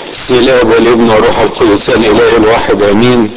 بسم الله والابن وروح القدس الاله الواحد امين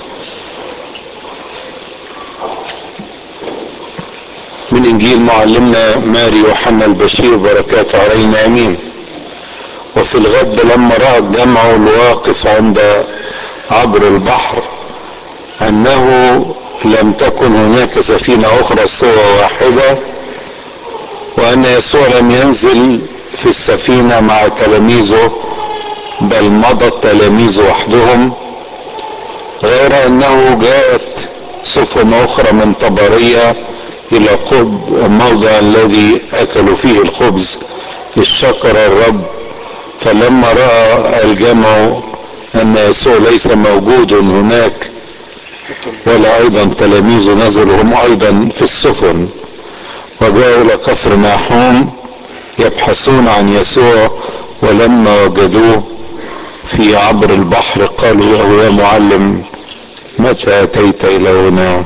من انجيل معلمنا ماري يوحنا البشير بركاته علينا امين وفي الغد لما راى الجمع الواقف عند عبر البحر انه لم تكن هناك سفينه اخرى سوى واحده وان يسوع لم ينزل في السفينه مع تلاميذه بل مضى التلاميذ وحدهم غير انه جاءت سفن اخرى من طبريه الى قب الموضع الذي اكلوا فيه الخبز الشكر الرب فلما راى الجمع ان يسوع ليس موجود هناك ولا ايضا تلاميذه نزلوا هم ايضا في السفن وجاءوا الى كفر ناحوم يبحثون عن يسوع ولما وجدوه في عبر البحر قالوا له يا معلم متى اتيت الى هنا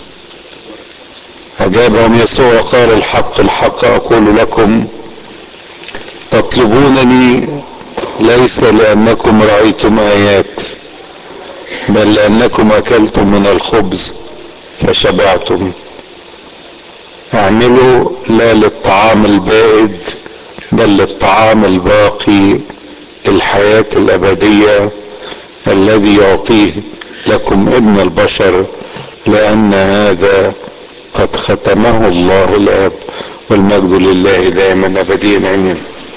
اجابهم يسوع قال الحق الحق اقول لكم تطلبونني ليس لانكم رايتم ايات بل لانكم اكلتم من الخبز فشبعتم اعملوا لا للطعام البائد بل للطعام الباقي للحياة الأبدية الذي يعطيه لكم ابن البشر لأن هذا قد ختمه الله الآب والمجد لله دائما أبديا آمين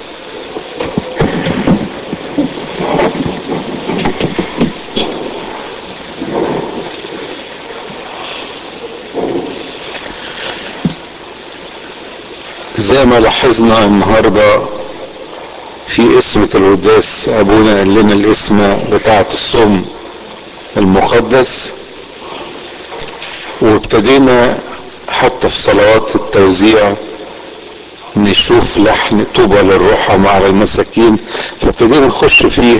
زي ما لاحظنا النهارده في اسمة القداس ابونا قال لنا الاسم بتاعة الصوم المقدس وابتدينا حتى في صلوات التوزيع نشوف لحن طوبى للروحة مع المساكين فابتدينا نخش في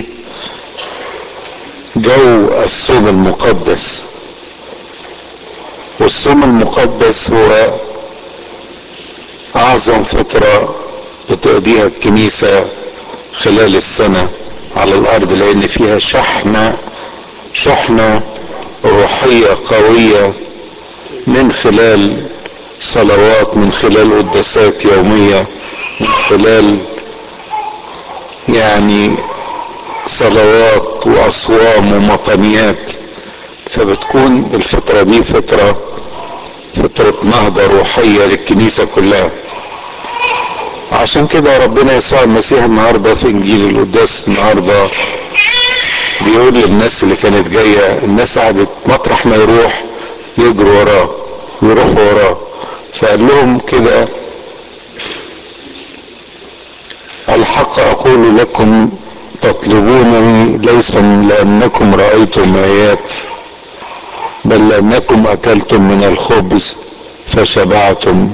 جو الصوم المقدس والصوم المقدس هو اعظم فترة بتقضيها الكنيسة خلال السنة على الأرض لأن فيها شحنة شحنة روحية قوية من خلال صلوات من خلال قداسات يومية من خلال يعني صلوات وأصوام ومطنيات فبتكون الفترة دي فترة فترة نهضة روحية للكنيسة كلها عشان كده ربنا يسوع المسيح النهارده في انجيل القداس النهارده بيقول للناس اللي كانت جايه الناس قعدت مطرح ما يروح يجروا وراه ويروحوا وراه فقال لهم كده الحق اقول لكم تطلبونني ليس لانكم رايتم ايات بل لانكم اكلتم من الخبز فشبعتم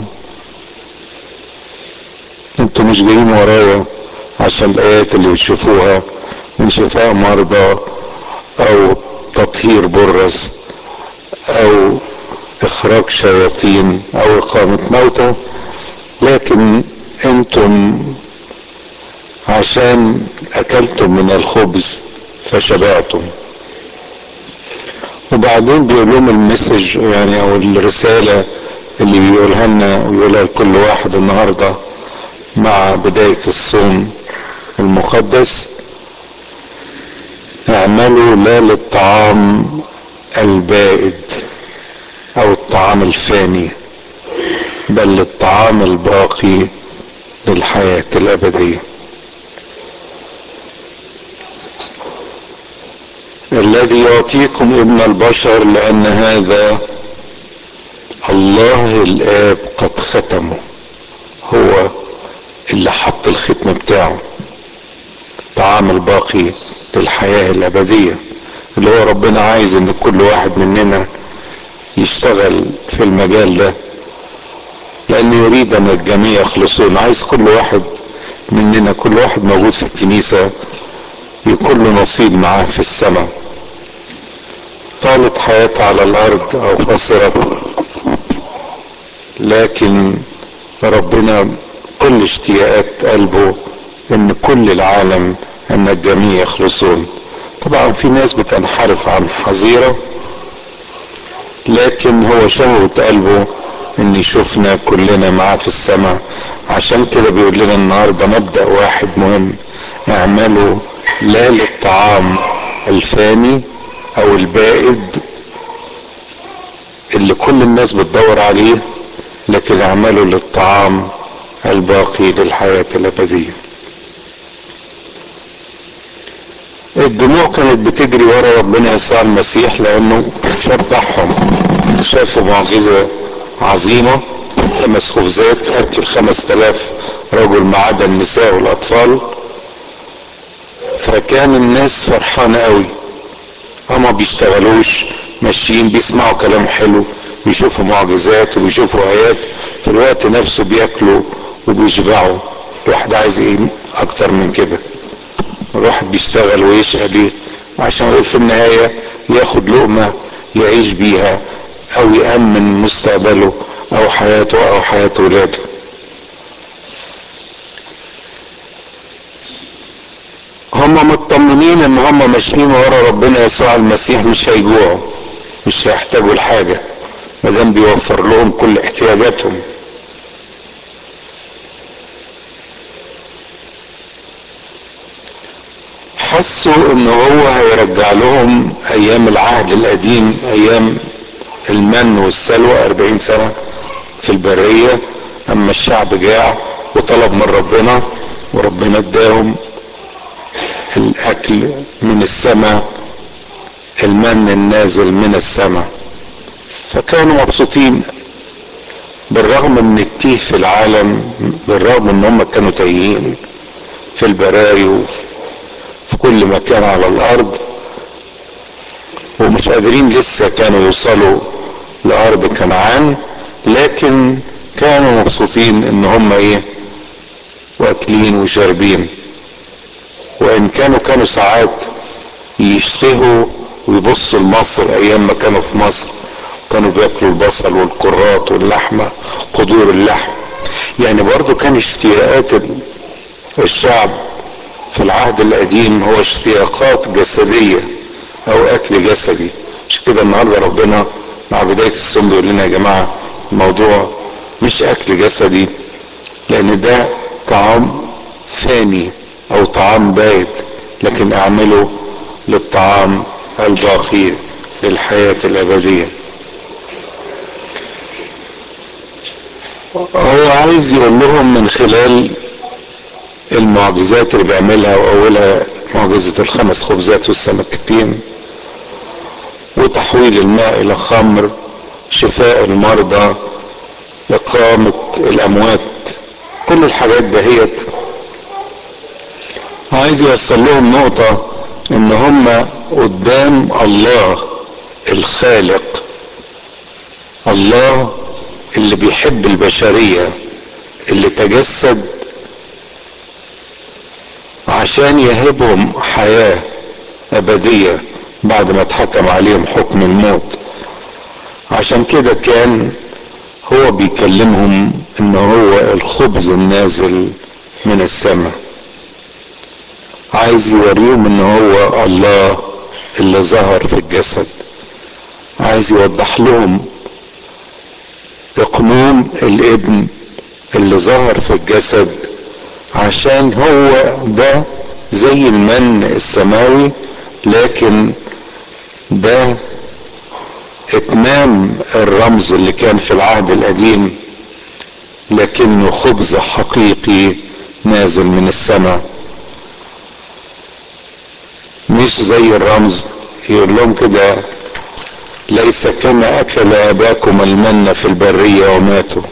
انتوا مش جايين ورايا عشان الايات اللي بتشوفوها من شفاء مرضى او تطهير برص او اخراج شياطين او اقامة موتى لكن انتم عشان اكلتم من الخبز فشبعتم وبعدين بيقول لهم المسج يعني او الرسالة اللي بيقولها لنا ويقولها لكل واحد النهارده مع بداية الصوم المقدس اعملوا لا للطعام البائد او الطعام الفاني بل للطعام الباقي للحياة الابدية الذي يعطيكم ابن البشر لان هذا الله الاب قد ختمه هو اللي حط الختم بتاعه طعام الباقي للحياة الأبدية اللي هو ربنا عايز إن كل واحد مننا يشتغل في المجال ده لأنه يريد أن الجميع يخلصون عايز كل واحد مننا كل واحد موجود في الكنيسة يكون له نصيب معاه في السماء طالت حياته على الأرض أو قصرت لكن ربنا كل اشتياقات قلبه ان كل العالم ان الجميع يخلصون طبعا في ناس بتنحرف عن حظيره لكن هو شهوة قلبه ان يشوفنا كلنا معاه في السماء عشان كده بيقول لنا النهارده مبدأ واحد مهم اعملوا لا للطعام الفاني او البائد اللي كل الناس بتدور عليه لكن اعملوا للطعام الباقي للحياة الابدية الدموع كانت بتجري ورا ربنا يسوع المسيح لانه شبعهم شافوا معجزة عظيمة خمس خبزات اكل خمس تلاف رجل ما عدا النساء والاطفال فكان الناس فرحانة قوي هما بيشتغلوش ماشيين بيسمعوا كلام حلو بيشوفوا معجزات وبيشوفوا ايات في الوقت نفسه بياكلوا وبيشبعوا الواحد عايز ايه اكتر من كده الواحد بيشتغل ويشقى ليه عشان في النهاية ياخد لقمة يعيش بيها او يأمن مستقبله او حياته او حياة ولاده هم مطمنين ان هم ماشيين ورا ربنا يسوع المسيح مش هيجوعوا مش هيحتاجوا لحاجة مادام بيوفر لهم كل احتياجاتهم حسوا ان هو هيرجع لهم ايام العهد القديم ايام المن والسلوى اربعين سنة في البرية اما الشعب جاع وطلب من ربنا وربنا اداهم الاكل من السماء المن النازل من السماء فكانوا مبسوطين بالرغم من التيه في العالم بالرغم ان هم كانوا تايهين في البراري وفي كل مكان على الارض ومش قادرين لسه كانوا يوصلوا لارض كنعان لكن كانوا مبسوطين ان هم ايه واكلين وشاربين وان كانوا كانوا ساعات يشتهوا ويبصوا لمصر ايام ما كانوا في مصر كانوا بياكلوا البصل والكرات واللحمة قدور اللحم يعني برضو كان اشتياقات الشعب في العهد القديم هو اشتياقات جسدية او اكل جسدي مش كده النهاردة ربنا مع بداية الصوم بيقول لنا يا جماعة الموضوع مش اكل جسدي لان ده طعام ثاني او طعام بايت لكن اعمله للطعام الباقي للحياة الابدية هو عايز يقول لهم من خلال المعجزات اللي بيعملها واولها معجزة الخمس خبزات والسمكتين وتحويل الماء الى خمر شفاء المرضى اقامة الاموات كل الحاجات دهيت عايز يوصل لهم نقطة ان هم قدام الله الخالق الله اللي بيحب البشرية اللي تجسد عشان يهبهم حياة أبدية بعد ما اتحكم عليهم حكم الموت عشان كده كان هو بيكلمهم ان هو الخبز النازل من السماء عايز يوريهم ان هو الله اللي ظهر في الجسد عايز يوضح لهم اقنوم الابن اللي ظهر في الجسد عشان هو ده زي المن السماوي لكن ده اتمام الرمز اللي كان في العهد القديم لكنه خبز حقيقي نازل من السماء مش زي الرمز يقول لهم كده ليس كما اكل اباكم المن في البرية وماتوا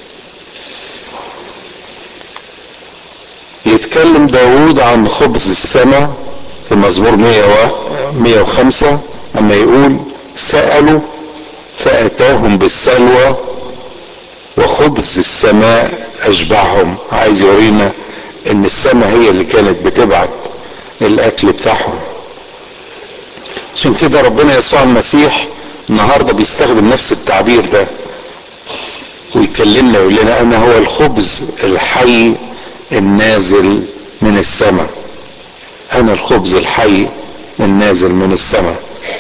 يتكلم داود عن خبز السماء في مزمور 105 اما يقول سألوا فأتاهم بالسلوى وخبز السماء أشبعهم عايز يورينا إن السماء هي اللي كانت بتبعت الأكل بتاعهم عشان كده ربنا يسوع المسيح النهارده بيستخدم نفس التعبير ده ويكلمنا يقول لنا أنا هو الخبز الحي النازل من السماء انا الخبز الحي النازل من السماء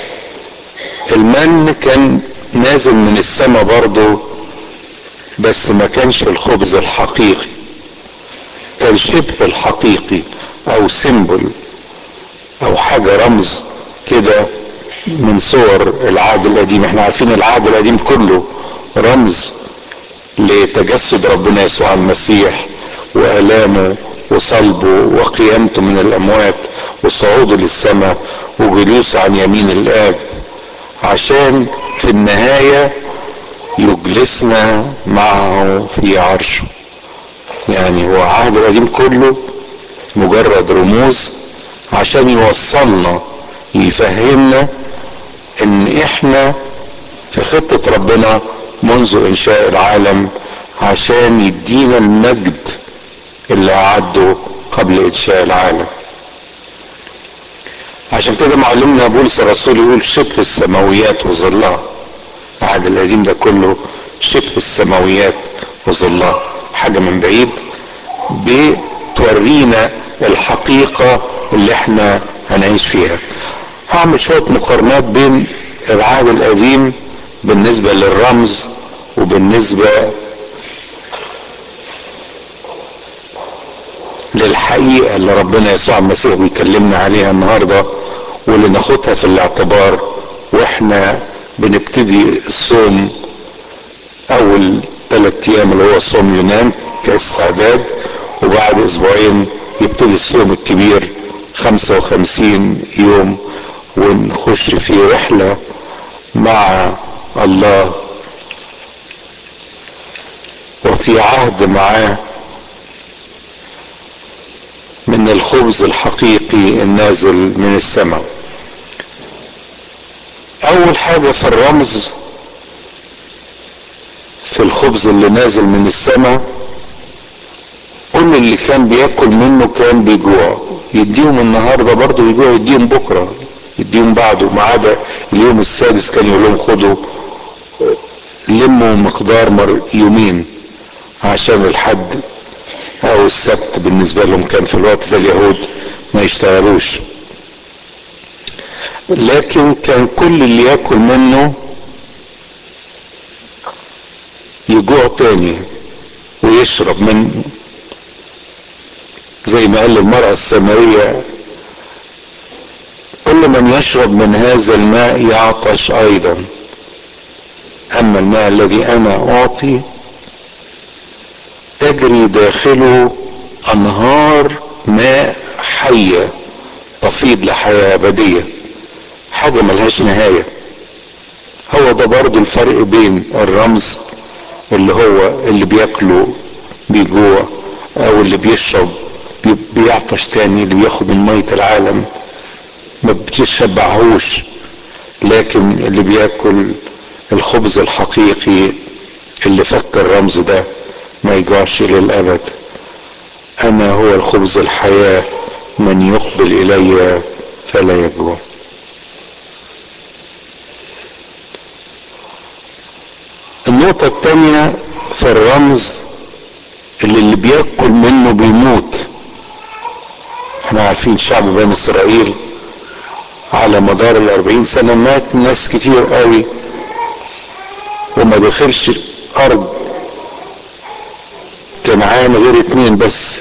المن كان نازل من السماء برضه بس ما كانش الخبز الحقيقي كان شبه الحقيقي او سيمبل او حاجة رمز كده من صور العهد القديم احنا عارفين العهد القديم كله رمز لتجسد ربنا يسوع المسيح والامه وصلبه وقيامته من الاموات وصعوده للسماء وجلوسه عن يمين الاب عشان في النهايه يجلسنا معه في عرشه يعني هو العهد القديم كله مجرد رموز عشان يوصلنا يفهمنا ان احنا في خطة ربنا منذ انشاء العالم عشان يدينا المجد اللي اعده قبل انشاء العالم عشان كده معلمنا بولس الرسول يقول شبه السماويات وظلها العهد القديم ده كله شبه السماويات وظلها حاجة من بعيد بتورينا الحقيقة اللي احنا هنعيش فيها هعمل شوية مقارنات بين العهد القديم بالنسبة للرمز وبالنسبة للحقيقة اللي ربنا يسوع المسيح بيكلمنا عليها النهاردة واللي ناخدها في الاعتبار واحنا بنبتدي الصوم اول ثلاث ايام اللي هو صوم يونان كاستعداد وبعد اسبوعين يبتدي الصوم الكبير خمسة وخمسين يوم ونخش في رحلة مع الله وفي عهد معاه من الخبز الحقيقي النازل من السماء اول حاجة في الرمز في الخبز اللي نازل من السماء كل اللي كان بياكل منه كان بيجوع يديهم النهارده برضه يجوع يديهم بكره يديهم بعده ما عدا اليوم السادس كان يقول لهم خدوا لموا مقدار مر يومين عشان الحد او السبت بالنسبه لهم كان في الوقت ده اليهود ما يشتغلوش لكن كان كل اللي ياكل منه يجوع تاني ويشرب منه زي ما قال المرأة السامرية كل من يشرب من هذا الماء يعطش أيضا أما الماء الذي أنا أعطي تجري داخله أنهار ماء حية تفيض لحياة أبدية حاجة ملهاش نهاية هو ده برضو الفرق بين الرمز اللي هو اللي بياكله بيجوع او اللي بيشرب بيعطش تاني اللي بياخد من مية العالم ما بتشبعهوش لكن اللي بياكل الخبز الحقيقي اللي فك الرمز ده ما يجوعش للأبد أنا هو الخبز الحياة من يقبل إلي فلا يجوع النقطة الثانية في الرمز اللي اللي بياكل منه بيموت احنا عارفين شعب بني اسرائيل على مدار الاربعين سنة مات ناس كتير قوي وما دخلش ارض كنعان غير اتنين بس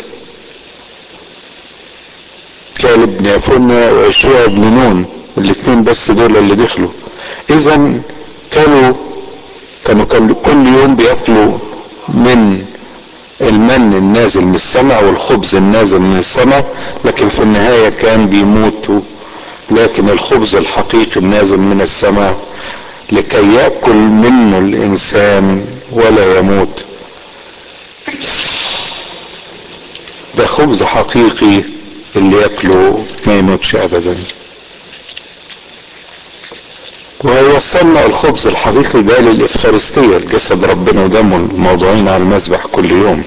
كالب بن يفنة ويشوع بن نون الاتنين بس دول اللي دخلوا اذا كانوا كانوا كانوا كل يوم بياكلوا من المن النازل من السماء والخبز النازل من السماء لكن في النهاية كان بيموتوا لكن الخبز الحقيقي النازل من السماء لكي يأكل منه الإنسان ولا يموت ده خبز حقيقي اللي ياكله ما يموتش أبدا وهيوصلنا الخبز الحقيقي ده للإفخارستية الجسد ربنا ودمه الموضوعين على المذبح كل يوم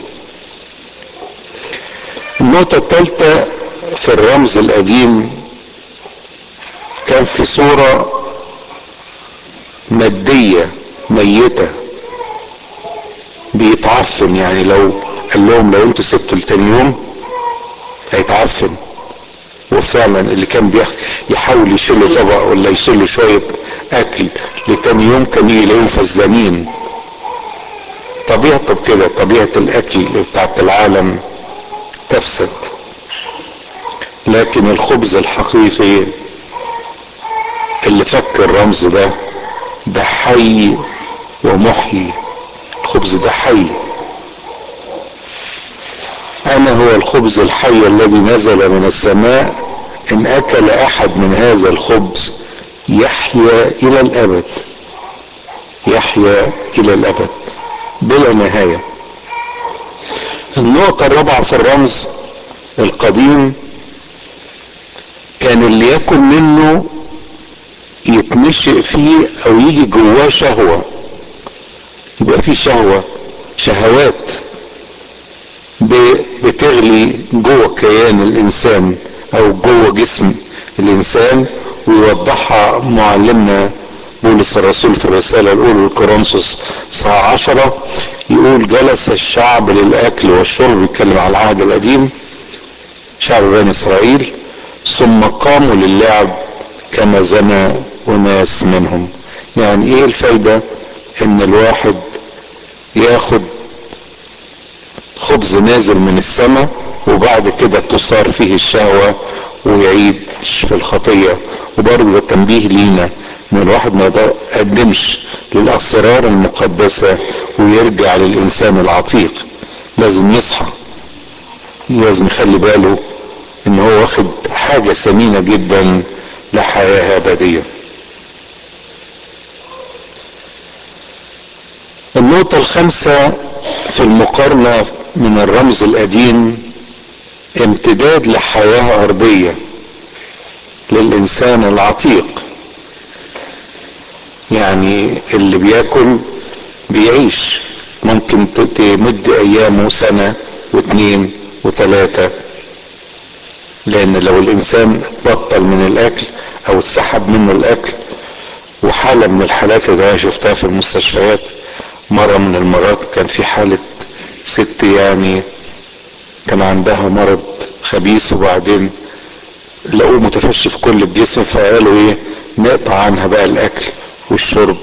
النقطة الثالثة في الرمز القديم كان في صورة مادية ميتة بيتعفن يعني لو قال لهم لو انتوا سبتوا لتاني يوم هيتعفن وفعلا اللي كان بيخ... يحاول يشيل طبق ولا يشيل شوية اكل لتاني يوم كان يلاقيهم فزدانين طبيعته كده طبيعة الاكل بتاعت العالم تفسد لكن الخبز الحقيقي اللي فك الرمز ده ده حي ومحيي الخبز ده حي انا هو الخبز الحي الذي نزل من السماء ان اكل احد من هذا الخبز يحيا الى الابد يحيا الى الابد بلا نهايه النقطه الرابعه في الرمز القديم كان اللي ياكل منه يتنشئ فيه او يجي جواه شهوة يبقى فيه شهوة شهوات بتغلي جوه كيان الانسان او جوه جسم الانسان ويوضحها معلمنا بولس الرسول في الرسالة الاولى لكورنثوس ساعة عشرة يقول جلس الشعب للاكل والشرب يتكلم على العهد القديم شعب بني اسرائيل ثم قاموا للعب كما زنى وناس منهم يعني ايه الفايدة ان الواحد ياخد خبز نازل من السماء وبعد كده تصار فيه الشهوة ويعيش في الخطية وبرضه تنبيه لينا ان الواحد ما يقدمش للاسرار المقدسة ويرجع للانسان العتيق لازم يصحى لازم يخلي باله ان هو واخد حاجة ثمينة جدا لحياة ابدية النقطة الخامسة في المقارنة من الرمز القديم امتداد لحياة ارضية للانسان العتيق يعني اللي بياكل بيعيش ممكن تمد ايامه سنة واثنين وثلاثة لان لو الانسان بطل من الاكل او اتسحب منه الاكل وحالة من الحالات اللي انا شفتها في المستشفيات مرة من المرات كان في حالة ست يعني كان عندها مرض خبيث وبعدين لقوه متفشي في كل الجسم فقالوا ايه نقطع عنها بقى الاكل والشرب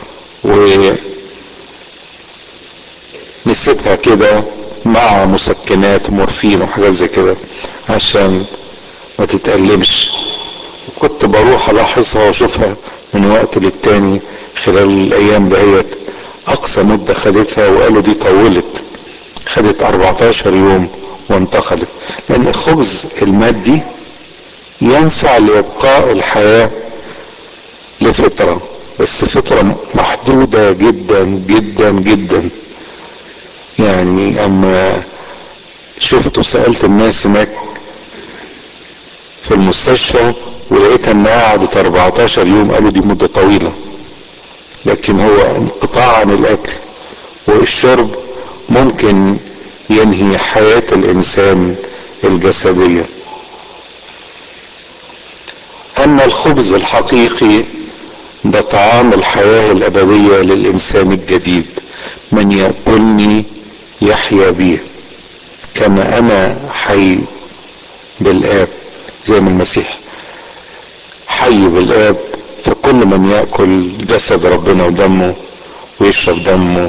ونسيبها كده مع مسكنات ومورفين وحاجات زي كده عشان ما تتألمش وكنت بروح الاحظها واشوفها من وقت للتاني خلال الايام دهيت اقصى مدة خدتها وقالوا دي طولت خدت 14 يوم وانتقلت لان الخبز المادي ينفع لابقاء الحياة لفترة بس فترة محدودة جدا جدا جدا يعني اما شفت وسألت الناس هناك في المستشفى ولقيتها انها قعدت 14 يوم قالوا دي مدة طويلة لكن هو انقطاع عن الاكل والشرب ممكن ينهي حياة الانسان الجسدية اما الخبز الحقيقي ده طعام الحياة الابدية للانسان الجديد من يأكلني يحيا بي كما انا حي بالاب زي ما المسيح حي بالاب فكل من ياكل جسد ربنا ودمه ويشرب دمه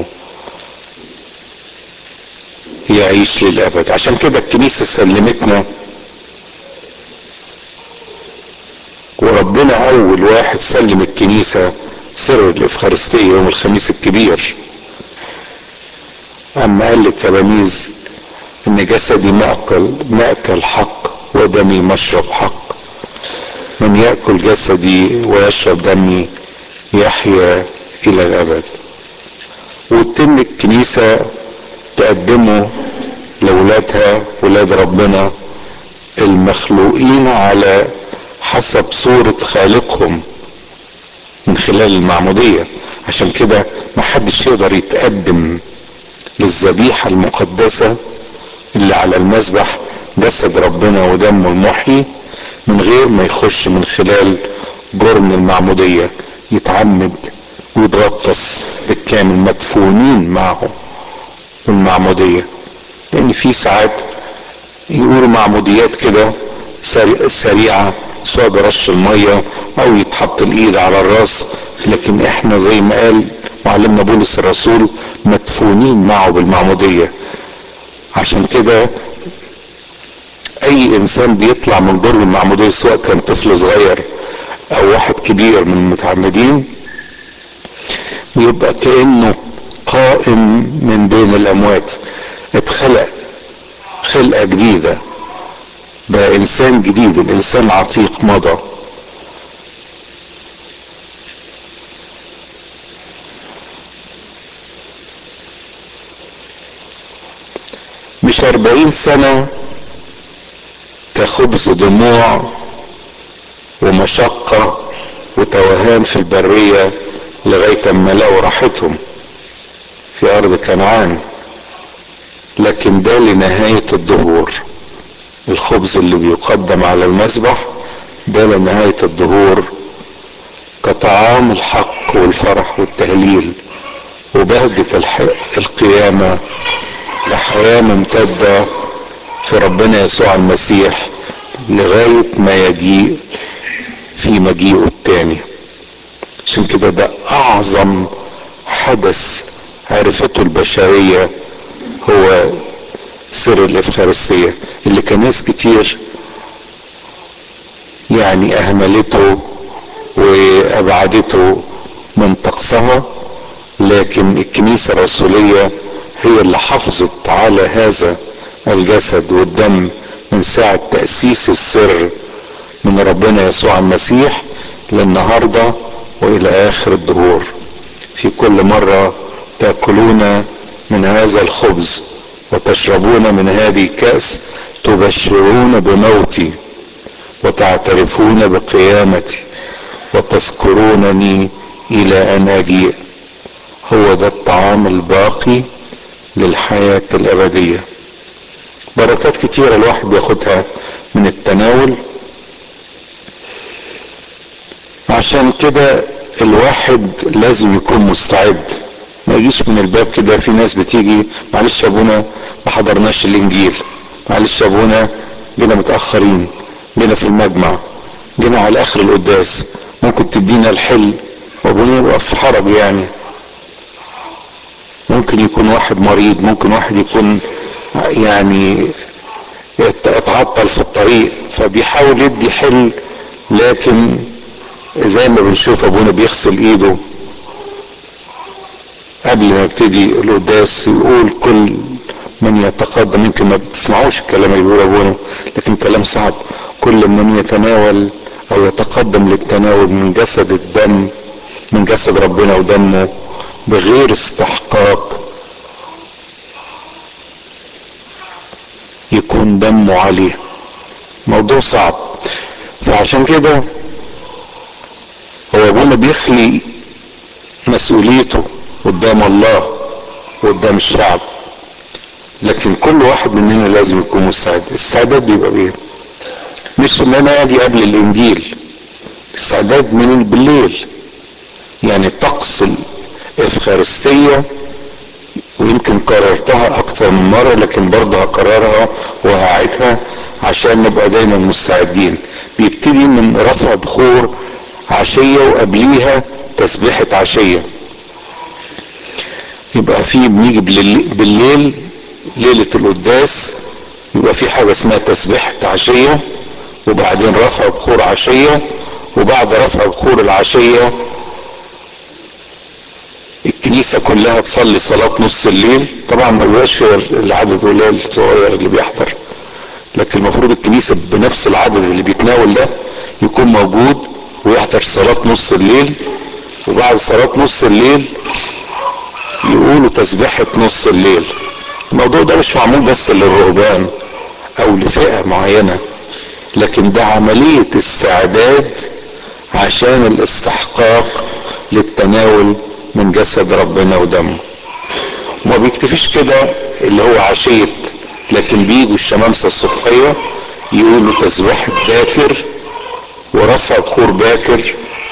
يعيش للابد عشان كده الكنيسه سلمتنا وربنا اول واحد سلم الكنيسه سر الافخارستيه يوم الخميس الكبير اما قال للتلاميذ ان جسدي مأكل مأكل حق ودمي مشرب حق من يأكل جسدي ويشرب دمي يحيا إلى الأبد وتتم الكنيسة تقدمه لولادها ولاد ربنا المخلوقين على حسب صورة خالقهم من خلال المعمودية عشان كده محدش يقدر يتقدم للذبيحة المقدسة اللي على المذبح جسد ربنا ودمه المحيي من غير ما يخش من خلال جرم المعمودية يتعمد ويتغطس بالكامل مدفونين معه بالمعمودية لان في ساعات يقولوا معموديات كده سريعة سواء برش المية او يتحط الايد على الراس لكن احنا زي ما قال معلمنا بولس الرسول مدفونين معه بالمعمودية عشان كده اي انسان بيطلع من برج المعمودية سواء كان طفل صغير او واحد كبير من المتعمدين يبقى كأنه قائم من بين الاموات اتخلق خلقة جديدة بقى انسان جديد الانسان العتيق مضى مش اربعين سنة كخبز دموع ومشقة وتوهان في البرية لغاية اما لقوا راحتهم في ارض كنعان لكن ده لنهاية الظهور الخبز اللي بيقدم على المذبح ده لنهاية الظهور كطعام الحق والفرح والتهليل وبهجة القيامة لحياة ممتدة في ربنا يسوع المسيح لغاية ما يجيء في مجيئه التاني عشان كده ده أعظم حدث عرفته البشرية هو سر الإفخارستية اللي كان ناس كتير يعني أهملته وأبعدته من طقسها لكن الكنيسة الرسولية هي اللي حافظت على هذا الجسد والدم من ساعة تأسيس السر من ربنا يسوع المسيح للنهاردة وإلى آخر الدهور في كل مرة تأكلون من هذا الخبز وتشربون من هذه الكأس تبشرون بموتي وتعترفون بقيامتي وتذكرونني إلى أن أجيء هو ده الطعام الباقي للحياة الأبدية بركات كتيرة الواحد بياخدها من التناول عشان كده الواحد لازم يكون مستعد ما يجيش من الباب كده في ناس بتيجي معلش يا ابونا ما حضرناش الانجيل معلش يا ابونا جينا متاخرين جينا في المجمع جينا على اخر القداس ممكن تدينا الحل وابونا يبقى في حرج يعني ممكن يكون واحد مريض ممكن واحد يكون يعني اتعطل في الطريق فبيحاول يدي حل لكن زي ما بنشوف ابونا بيغسل ايده قبل ما يبتدي القداس يقول كل من يتقدم يمكن ما بتسمعوش الكلام اللي بيقوله ابونا لكن كلام صعب كل من يتناول او يتقدم للتناول من جسد الدم من جسد ربنا ودمه بغير استحقاق يكون دمه عليه موضوع صعب فعشان كده هو ابونا بيخلي مسؤوليته قدام الله وقدام الشعب لكن كل واحد مننا لازم يكون مستعد الاستعداد بيبقى بايه مش ان انا اجي قبل الانجيل استعداد من بالليل يعني طقس الافخارستيه ويمكن كررتها اكتر من مره لكن برضه هكررها وهعيدها عشان نبقى دايما مستعدين بيبتدي من رفع بخور عشيه وقبليها تسبيحه عشيه يبقى في بنيجي بالليل ليلة القداس يبقى في حاجة اسمها تسبيحة عشية وبعدين رفع بخور عشية وبعد رفع بخور العشية الكنيسة كلها تصلي صلاة نص الليل طبعا ما بيبقاش فيها العدد قليل الصغير اللي بيحضر لكن المفروض الكنيسة بنفس العدد اللي بيتناول ده يكون موجود ويحضر صلاة نص الليل وبعد صلاة نص الليل يقولوا تسبيحة نص الليل الموضوع ده مش معمول بس للرهبان او لفئة معينة لكن ده عملية استعداد عشان الاستحقاق للتناول من جسد ربنا ودمه وما بيكتفيش كده اللي هو عشية لكن بيجوا الشمامسة الصبحية يقولوا تسبيحة باكر ورفع بخور باكر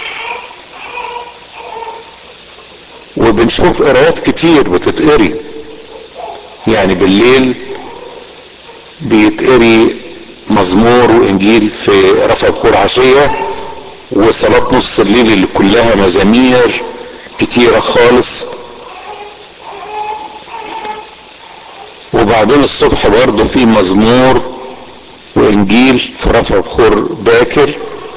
وبنشوف قراءات كتير بتتقري يعني بالليل بيتقري مزمور وانجيل في رفع بخور عشيه وصلاه نص الليل اللي كلها مزامير كتيره خالص وبعدين الصبح برضه في مزمور وانجيل في رفع بخور باكر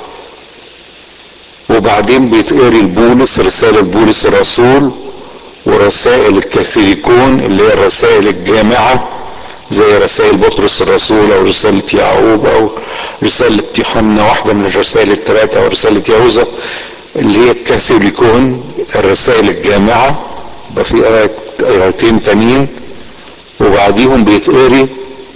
وبعدين بيتقري البولس رسالة بولس الرسول ورسائل الكاثوليكون اللي هي الرسائل الجامعة زي رسائل بطرس الرسول او رسالة يعقوب او رسالة يوحنا واحدة من الرسائل الثلاثة او رسالة يهوذا اللي هي الكاثوليكون الرسائل الجامعة يبقى في قرايتين تانيين وبعديهم بيتقري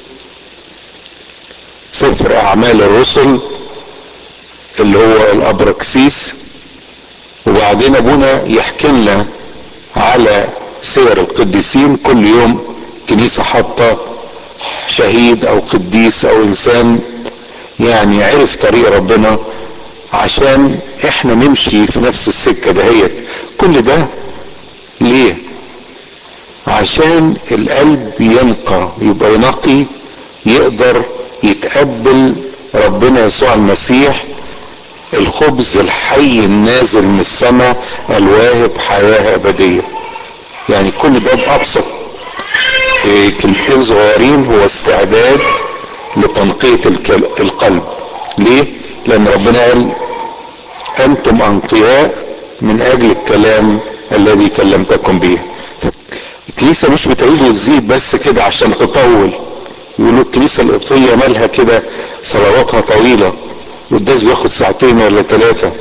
سفر اعمال الرسل اللي هو الابركسيس وبعدين ابونا يحكي لنا على سير القديسين كل يوم كنيسة حاطة شهيد او قديس او انسان يعني عرف طريق ربنا عشان احنا نمشي في نفس السكة دهيت كل ده ليه عشان القلب ينقى يبقى ينقي يقدر يتقبل ربنا يسوع المسيح الخبز الحي النازل من السماء الواهب حياة أبدية يعني كل ده بأبسط كلمتين صغيرين هو استعداد لتنقية القلب ليه؟ لأن ربنا قال أنتم أنقياء من أجل الكلام الذي كلمتكم به الكنيسة مش بتعيد وتزيد بس كده عشان تطول يقولوا الكنيسة القبطية مالها كده صلواتها طويلة والقداس بياخد ساعتين ولا ثلاثة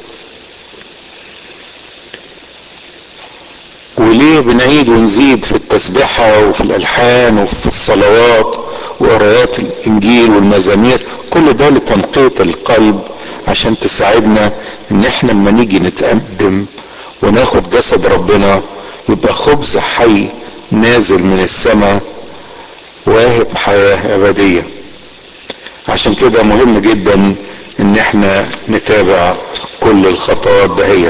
وليه بنعيد ونزيد في التسبيحة وفي الألحان وفي الصلوات وقرايات الإنجيل والمزامير كل ده لتنقية القلب عشان تساعدنا إن إحنا لما نيجي نتقدم وناخد جسد ربنا يبقى خبز حي نازل من السماء واهب حياة أبدية عشان كده مهم جدا ان احنا نتابع كل الخطوات دهيت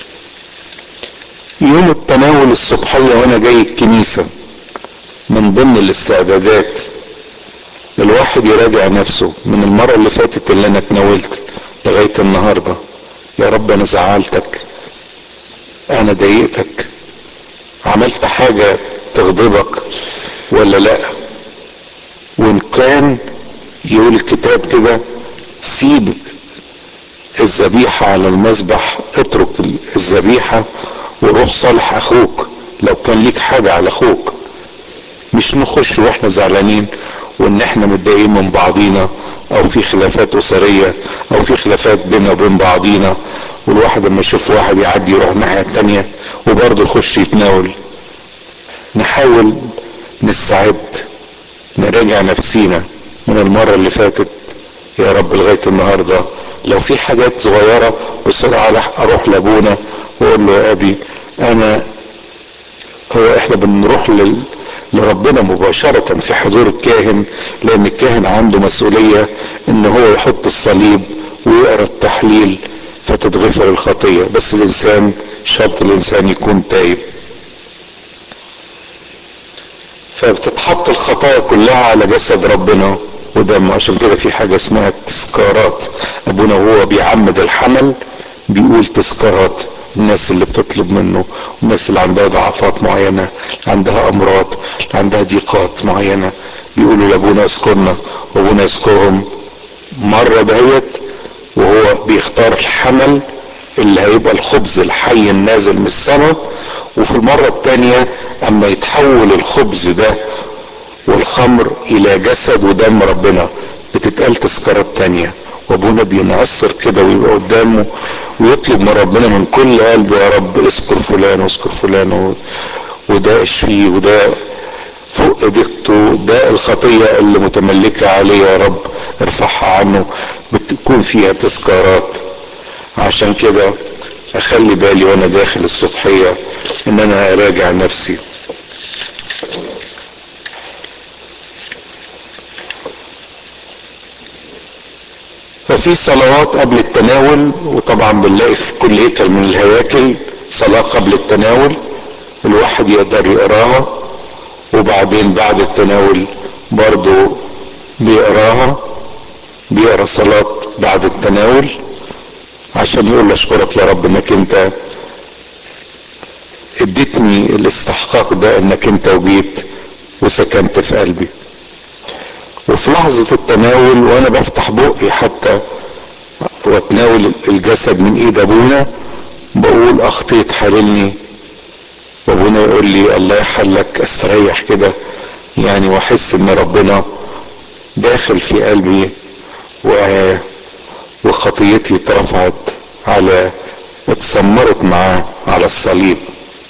يوم التناول الصبحية وانا جاي الكنيسة من ضمن الاستعدادات الواحد يراجع نفسه من المرة اللي فاتت اللي انا اتناولت لغاية النهاردة يا رب انا زعلتك انا ضايقتك عملت حاجة تغضبك ولا لا وان كان يقول الكتاب كده سيب الذبيحة على المذبح اترك الذبيحة وروح صالح اخوك لو كان ليك حاجة على اخوك مش نخش واحنا زعلانين وان احنا متضايقين من بعضينا او في خلافات اسرية او في خلافات بيننا وبين بعضينا والواحد لما يشوف واحد يعدي يروح الناحية التانية وبرضه يخش يتناول نحاول نستعد نراجع نفسينا من المرة اللي فاتت يا رب لغاية النهاردة لو في حاجات صغيرة بسرعة اروح لابونا واقول له يا ابي انا هو احنا بنروح لل لربنا مباشرة في حضور الكاهن لان الكاهن عنده مسؤولية ان هو يحط الصليب ويقرا التحليل فتتغفر الخطية بس الانسان شرط الانسان يكون تايب فبتتحط الخطايا كلها على جسد ربنا ودم عشان كده في حاجة اسمها التذكارات ابونا وهو بيعمد الحمل بيقول تذكارات الناس اللي بتطلب منه الناس اللي عندها ضعفات معينة اللي عندها امراض اللي عندها ضيقات معينة بيقولوا لابونا اذكرنا وابونا يذكرهم مرة دهيت وهو بيختار الحمل اللي هيبقى الخبز الحي النازل من السماء وفي المرة التانية اما يتحول الخبز ده والخمر الى جسد ودم ربنا بتتقال تذكارات تانية وابونا بينعصر كده ويبقى قدامه ويطلب من ربنا من كل قلبه يا رب اذكر فلان واذكر فلان و... وده اشفيه وده فوق ضيقته ده الخطية اللي متملكة عليه يا رب ارفعها عنه بتكون فيها تذكارات عشان كده اخلي بالي وانا داخل الصبحية ان انا اراجع نفسي ففي صلوات قبل التناول وطبعا بنلاقي في كل هيكل من الهياكل صلاة قبل التناول الواحد يقدر يقراها وبعدين بعد التناول برضو بيقراها بيقرا صلاة بعد التناول عشان يقول اشكرك يا رب انك انت اديتني الاستحقاق ده انك انت وجيت وسكنت في قلبي وفي لحظة التناول وانا بفتح بقي حتى واتناول الجسد من ايد ابونا بقول اخطيت حللني وابونا يقول لي الله يحلك استريح كده يعني واحس ان ربنا داخل في قلبي و... وخطيتي اترفعت على اتسمرت معاه على الصليب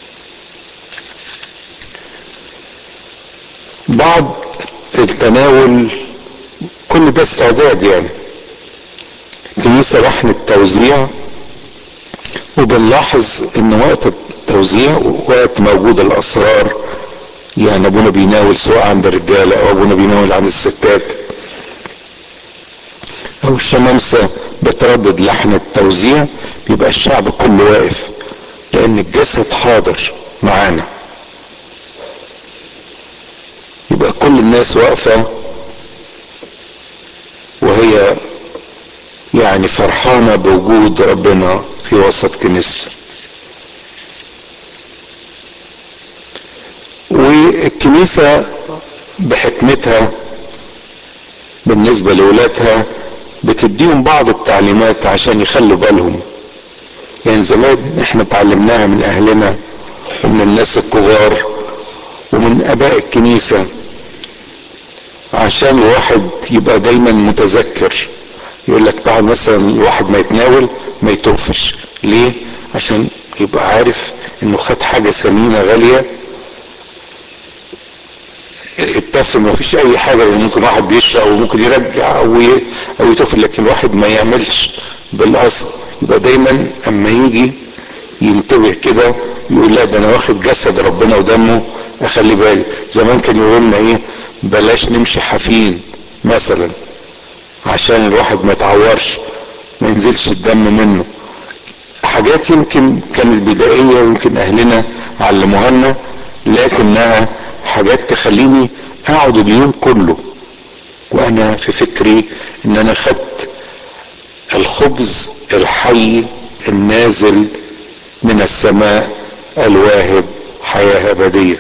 بعد التناول كل ده استعداد يعني الكنيسة لحن التوزيع وبنلاحظ ان وقت التوزيع وقت موجود الاسرار يعني ابونا بيناول سواء عند الرجالة او ابونا بيناول عند الستات او الشمامسة بتردد لحن التوزيع بيبقى الشعب كله واقف لان الجسد حاضر معانا يبقى كل الناس واقفة وهي يعني فرحانة بوجود ربنا في وسط كنيسته والكنيسة بحكمتها بالنسبة لولادها بتديهم بعض التعليمات عشان يخلوا بالهم يعني زمان احنا اتعلمناها من اهلنا ومن الناس الكبار ومن اباء الكنيسة عشان الواحد يبقى دايما متذكر يقول لك بعد مثلا الواحد ما يتناول ما يتوفش ليه عشان يبقى عارف انه خد حاجة ثمينة غالية التف ما فيش اي حاجة يعني ممكن واحد بيشرق او ممكن يرجع او او يتوفل لكن الواحد ما يعملش بالاصل يبقى دايما اما يجي ينتبه كده يقول لا ده انا واخد جسد ربنا ودمه اخلي بالي زمان كان يقول لنا ايه بلاش نمشي حافين مثلا عشان الواحد ما يتعورش ما ينزلش الدم منه حاجات يمكن كانت بدائية ويمكن اهلنا علموها لنا لكنها حاجات تخليني اقعد اليوم كله وانا في فكري ان انا خدت الخبز الحي النازل من السماء الواهب حياة ابدية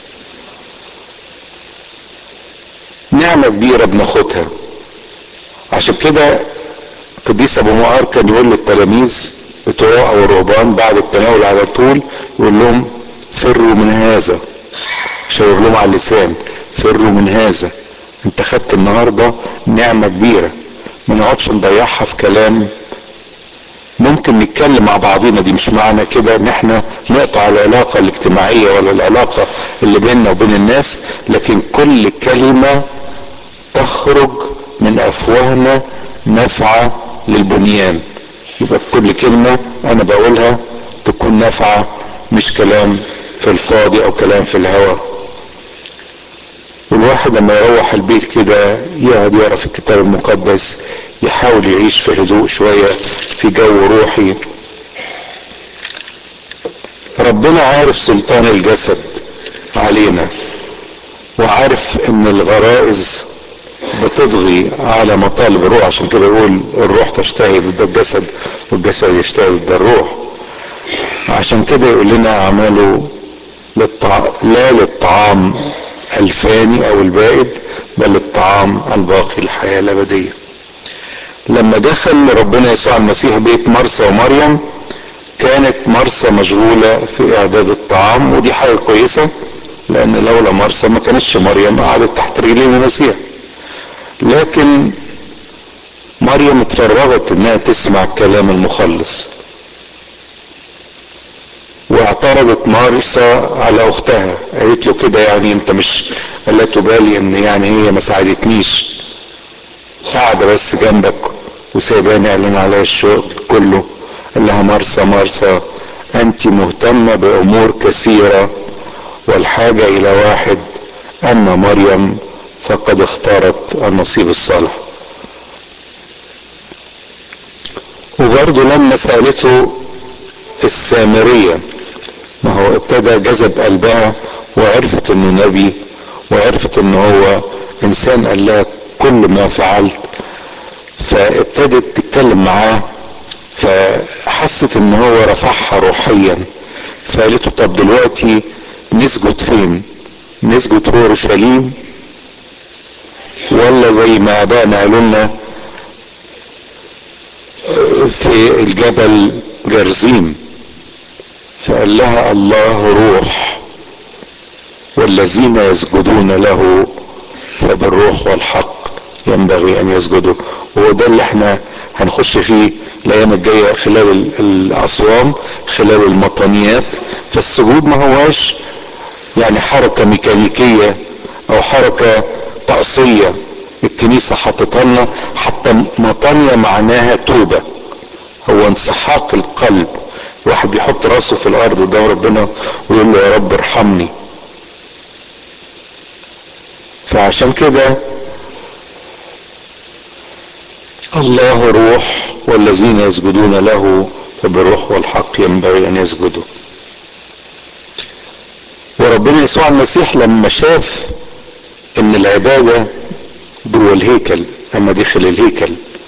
نعمة كبيرة بناخدها عشان كده قديس ابو معار كان يقول للتلاميذ بتوعه او الرهبان بعد التناول على طول يقول لهم فروا من هذا شاور لهم على اللسان فروا من هذا انت خدت النهارده نعمه كبيره ما نقعدش نضيعها في كلام ممكن نتكلم مع بعضينا دي مش معنى كده ان احنا نقطع العلاقه الاجتماعيه ولا العلاقه اللي بيننا وبين الناس لكن كل كلمه تخرج من افواهنا نافعه للبنيان يبقى كل كلمه انا بقولها تكون نافعه مش كلام في الفاضي او كلام في الهواء والواحد لما يروح البيت كده يقعد يقرا في الكتاب المقدس يحاول يعيش في هدوء شويه في جو روحي ربنا عارف سلطان الجسد علينا وعارف ان الغرائز بتضغي على مطالب الروح عشان كده يقول الروح تشتهي ضد الجسد والجسد يشتهي ضد الروح عشان كده يقول لنا اعماله للطع... لا للطعام الفاني او البائد بل الطعام الباقي الحياة الابدية لما دخل ربنا يسوع المسيح بيت مرسى ومريم كانت مرسى مشغولة في اعداد الطعام ودي حاجة كويسة لان لولا مرسى ما كانتش مريم قعدت تحت رجلين المسيح لكن مريم اتفرغت انها تسمع كلام المخلص واعترضت مرسى على اختها قالت له كده يعني انت مش لا تبالي ان يعني هي ما ساعدتنيش قاعدة بس جنبك وسايباني اعلن عليها الشغل كله قال لها مرسى مرسى انت مهتمة بامور كثيرة والحاجة الى واحد اما مريم فقد اختارت النصيب الصالح وبرضه لما سألته السامرية ما هو ابتدى جذب قلبها وعرفت انه نبي وعرفت ان هو انسان قال لها كل ما فعلت فابتدت تتكلم معاه فحست ان هو رفعها روحيا فقالت له طب دلوقتي نسجد فين نسجد في اورشليم ولا زي ما ابائنا قالوا لنا في الجبل جرزيم فقال لها الله روح والذين يسجدون له فبالروح والحق ينبغي ان يسجدوا وهو ده اللي احنا هنخش فيه الايام الجايه خلال الاصوام خلال المطانيات فالسجود ما هواش يعني حركه ميكانيكيه او حركه طقسيه الكنيسه حطتها لنا حتى مطانيه معناها توبه هو انسحاق القلب واحد بيحط راسه في الارض قدام ربنا ويقول له يا رب ارحمني فعشان كده الله روح والذين يسجدون له فبالروح والحق ينبغي ان يسجدوا وربنا يسوع المسيح لما شاف ان العبادة جوه الهيكل اما دخل الهيكل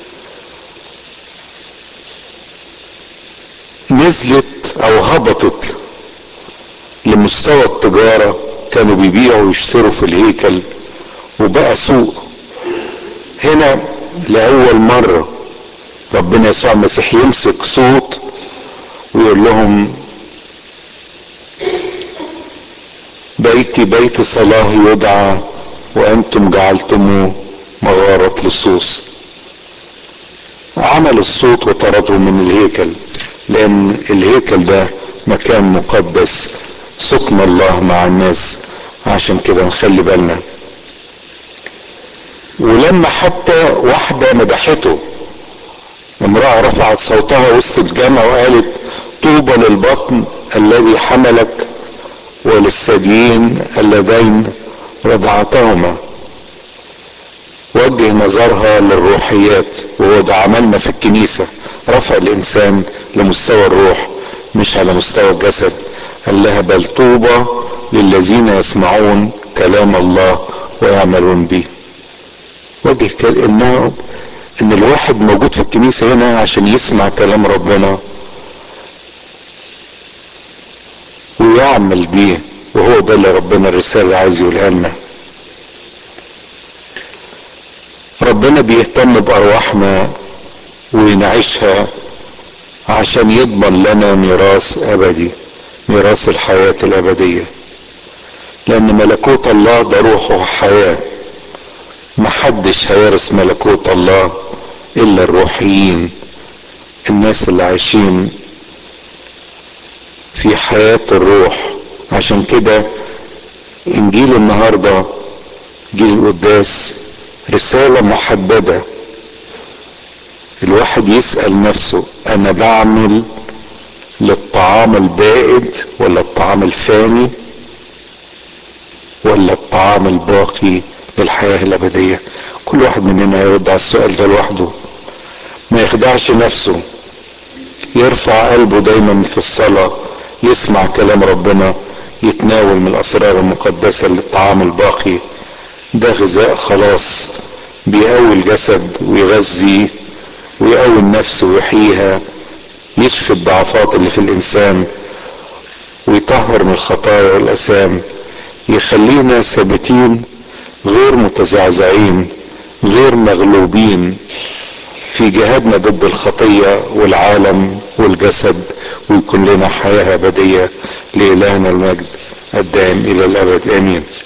نزلت او هبطت لمستوى التجارة كانوا بيبيعوا ويشتروا في الهيكل وبقى سوق هنا لأول مرة ربنا يسوع المسيح يمسك صوت ويقول لهم بيتي بيت صلاة يدعى وأنتم جعلتموه مغارة لصوص عمل الصوت وطردهم من الهيكل لأن الهيكل ده مكان مقدس سكن الله مع الناس عشان كده نخلي بالنا ولما حتى واحدة مدحته امرأة رفعت صوتها وسط الجامع وقالت طوبى للبطن الذي حملك وللثديين اللذين رضعتهما وجه نظرها للروحيات وهو ده عملنا في الكنيسة رفع الإنسان لمستوى الروح مش على مستوى الجسد قال لها بل طوبى للذين يسمعون كلام الله ويعملون به وجه انه ان الواحد موجود في الكنيسة هنا عشان يسمع كلام ربنا ويعمل بيه وهو ده اللي ربنا الرسالة عايز يقولها لنا ربنا بيهتم بأرواحنا وينعشها عشان يضمن لنا ميراث أبدي ميراث الحياة الأبدية لأن ملكوت الله ده روح وحياة محدش هيرث ملكوت الله إلا الروحيين الناس اللي عايشين في حياة الروح عشان كده إنجيل النهاردة جيل القداس رسالة محددة الواحد يسأل نفسه أنا بعمل للطعام البائد ولا الطعام الفاني ولا الطعام الباقي للحياة الأبدية كل واحد مننا يرد على السؤال ده لوحده ما يخدعش نفسه يرفع قلبه دايما في الصلاة يسمع كلام ربنا يتناول من الأسرار المقدسة للطعام الباقي ده غذاء خلاص بيقوي الجسد ويغذي ويقوي النفس ويحييها يشفي الضعفات اللي في الإنسان ويطهر من الخطايا والأسام يخلينا ثابتين غير متزعزعين غير مغلوبين في جهادنا ضد الخطية والعالم والجسد ويكون لنا حياة أبدية لإلهنا المجد الدائم إلى الأبد آمين